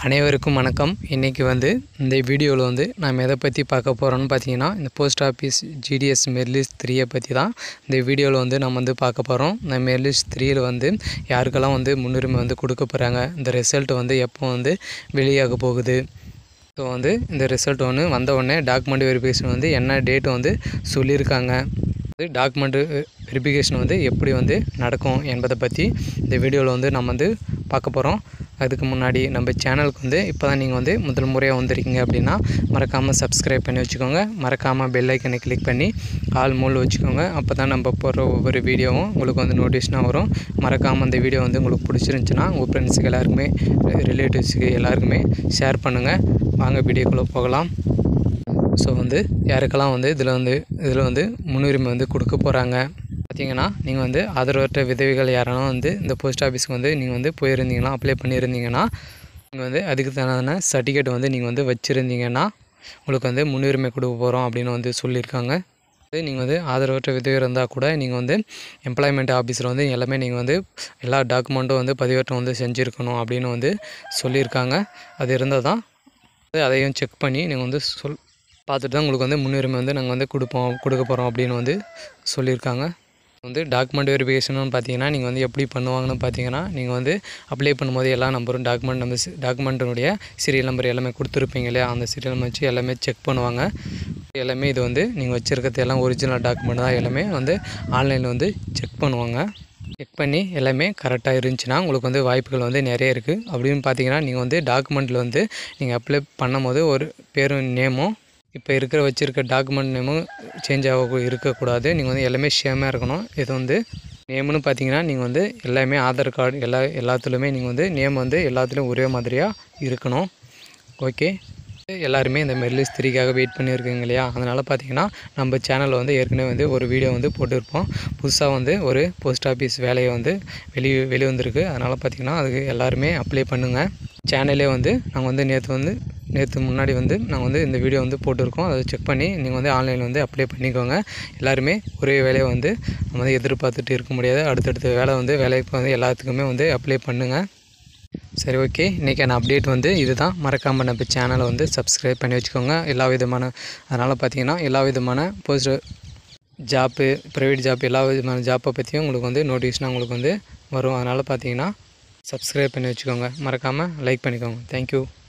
அனைவருக்கும் வணக்கம் இன்றைக்கி வந்து இந்த வீடியோவில் வந்து நாம் எதை பற்றி பார்க்க போகிறோம்னு பார்த்தீங்கன்னா இந்த போஸ்ட் ஆஃபீஸ் ஜிடிஎஸ் மெர்லிஸ் த்ரீயை பற்றி தான் இந்த வீடியோவில் வந்து நம்ம வந்து பார்க்க போகிறோம் இந்த மெர்லிஸ் த்ரீயில் வந்து யாருக்கெல்லாம் வந்து முன்னுரிமை வந்து கொடுக்க போகிறாங்க இந்த ரிசல்ட் வந்து எப்போ வந்து வெளியாக போகுது ஸோ வந்து இந்த ரிசல்ட் ஒன்று வந்த உடனே டாக்குமெண்ட் வெரிஃபிகேஷன் வந்து என்ன டேட் வந்து சொல்லியிருக்காங்க வந்து டாக்குமெண்ட் வெரிஃபிகேஷன் வந்து எப்படி வந்து நடக்கும் என்பதை பற்றி இந்த வீடியோவில் வந்து நம்ம வந்து பார்க்க போகிறோம் அதுக்கு முன்னாடி நம்ம சேனலுக்கு வந்து இப்போ தான் நீங்கள் வந்து முதல் முறையாக வந்திருக்கீங்க அப்படின்னா மறக்காமல் சப்ஸ்கிரைப் பண்ணி வச்சுக்கோங்க மறக்காமல் பெல் ஐக்கனை கிளிக் பண்ணி ஆல் மூல் வச்சுக்கோங்க அப்போ தான் நம்ம போடுற ஒவ்வொரு வீடியோவும் உங்களுக்கு வந்து நோட்டிஃபிகேஷனாக வரும் மறக்காமல் அந்த வீடியோ வந்து உங்களுக்கு பிடிச்சிருந்துச்சுன்னா உங்கள் ஃப்ரெண்ட்ஸுக்கு எல்லாருக்குமே ரிலேட்டிவ்ஸுக்கு எல்லாருக்குமே ஷேர் பண்ணுங்கள் வாங்க வீடியோக்குள்ளே போகலாம் ஸோ வந்து யாருக்கெல்லாம் வந்து இதில் வந்து இதில் வந்து முன்னுரிமை வந்து கொடுக்க போகிறாங்க பார்த்தீங்கன்னா நீங்கள் வந்து ஆதரவற்ற விதவைகள் யாரானா வந்து இந்த போஸ்ட் ஆஃபீஸ்க்கு வந்து நீங்கள் வந்து போயிருந்தீங்கன்னா அப்ளை பண்ணியிருந்தீங்கன்னா நீங்கள் வந்து அதுக்கு தகுந்த சர்டிஃபிகேட் வந்து நீங்கள் வந்து வச்சுருந்தீங்கன்னா உங்களுக்கு வந்து முன்னுரிமை கொடுக்க போகிறோம் அப்படின்னு வந்து சொல்லியிருக்காங்க வந்து நீங்கள் வந்து ஆதரவற்ற விதவை இருந்தால் கூட நீங்கள் வந்து எம்ப்ளாய்மெண்ட் ஆஃபீஸில் வந்து எல்லாமே நீங்கள் வந்து எல்லா டாக்குமெண்ட்டும் வந்து பதிவேற்றம் வந்து செஞ்சுருக்கணும் அப்படின்னு வந்து சொல்லியிருக்காங்க அது இருந்தால் தான் வந்து அதையும் செக் பண்ணி நீங்கள் வந்து சொல் பார்த்துட்டு தான் உங்களுக்கு வந்து முன்னுரிமை வந்து நாங்கள் வந்து கொடுப்போம் கொடுக்க போகிறோம் அப்படின்னு வந்து சொல்லியிருக்காங்க வந்து டாக்குமெண்ட் வெரிஃபிகேஷன் பார்த்தீங்கன்னா நீங்கள் வந்து எப்படி பண்ணுவாங்கன்னு பார்த்தீங்கன்னா நீங்கள் வந்து அப்ளை பண்ணும்போது எல்லா நம்பரும் டாக்குமெண்ட் நம்பர் டாக்குமெண்ட்டினுடைய சீரியல் நம்பர் எல்லாமே கொடுத்துருப்பீங்க இல்லையா அந்த சீரியல் நம்பர் வச்சு எல்லாமே செக் பண்ணுவாங்க எல்லாமே இது வந்து நீங்கள் வச்சுருக்கிறது எல்லாம் ஒரிஜினல் டாக்குமெண்ட் தான் எல்லாமே வந்து ஆன்லைனில் வந்து செக் பண்ணுவாங்க செக் பண்ணி எல்லாமே கரெக்டாக இருந்துச்சுன்னா உங்களுக்கு வந்து வாய்ப்புகள் வந்து நிறைய இருக்குது அப்படின்னு பார்த்தீங்கன்னா நீங்கள் வந்து டாக்குமெண்ட்டில் வந்து நீங்கள் அப்ளை பண்ணும்போது ஒரு பேரும் நேமும் இப்போ இருக்கிற வச்சுருக்க டாக்குமெண்ட் நேமும் சேஞ்ச் ஆக இருக்கக்கூடாது நீங்கள் வந்து எல்லாமே சேமாக இருக்கணும் இது வந்து நேம்னு பார்த்தீங்கன்னா நீங்கள் வந்து எல்லாமே ஆதார் கார்டு எல்லா எல்லாத்துலேயுமே நீங்கள் வந்து நேம் வந்து எல்லாத்துலேயும் ஒரே மாதிரியாக இருக்கணும் ஓகே எல்லாருமே இந்த மெர்லிஸ் த்ரீக்காக வெயிட் பண்ணியிருக்கீங்க இல்லையா அதனால் பார்த்தீங்கன்னா நம்ம சேனலில் வந்து ஏற்கனவே வந்து ஒரு வீடியோ வந்து போட்டிருப்போம் புதுசாக வந்து ஒரு போஸ்ட் ஆஃபீஸ் வேலையை வந்து வெளி வெளி வந்திருக்கு அதனால் பார்த்தீங்கன்னா அதுக்கு எல்லாருமே அப்ளை பண்ணுங்கள் சேனலே வந்து நாங்கள் வந்து நேற்று வந்து நேற்று முன்னாடி வந்து நாங்கள் வந்து இந்த வீடியோ வந்து போட்டிருக்கோம் அதை செக் பண்ணி நீங்கள் வந்து ஆன்லைனில் வந்து அப்ளை பண்ணிக்கோங்க எல்லாருமே ஒரே வேலையை வந்து நம்ம வந்து எதிர்பார்த்துட்டு இருக்க முடியாது அடுத்தடுத்த வேலை வந்து வேலைக்கு வந்து எல்லாத்துக்குமே வந்து அப்ளை பண்ணுங்கள் சரி ஓகே இன்றைக்கான அப்டேட் வந்து இதுதான் மறக்காமல் நம்ம சேனலை வந்து சப்ஸ்கிரைப் பண்ணி வச்சுக்கோங்க எல்லா விதமான அதனால் பார்த்தீங்கன்னா எல்லா விதமான போஸ்ட் ஜாப்பு ப்ரைவேட் ஜாப் எல்லா விதமான ஜாப்பை பற்றியும் உங்களுக்கு வந்து நோட்டிஃபிகேஷனாக உங்களுக்கு வந்து வரும் அதனால் பார்த்தீங்கன்னா சப்ஸ்கிரைப் பண்ணி வச்சுக்கோங்க மறக்காமல் லைக் பண்ணிக்கோங்க தேங்க்யூ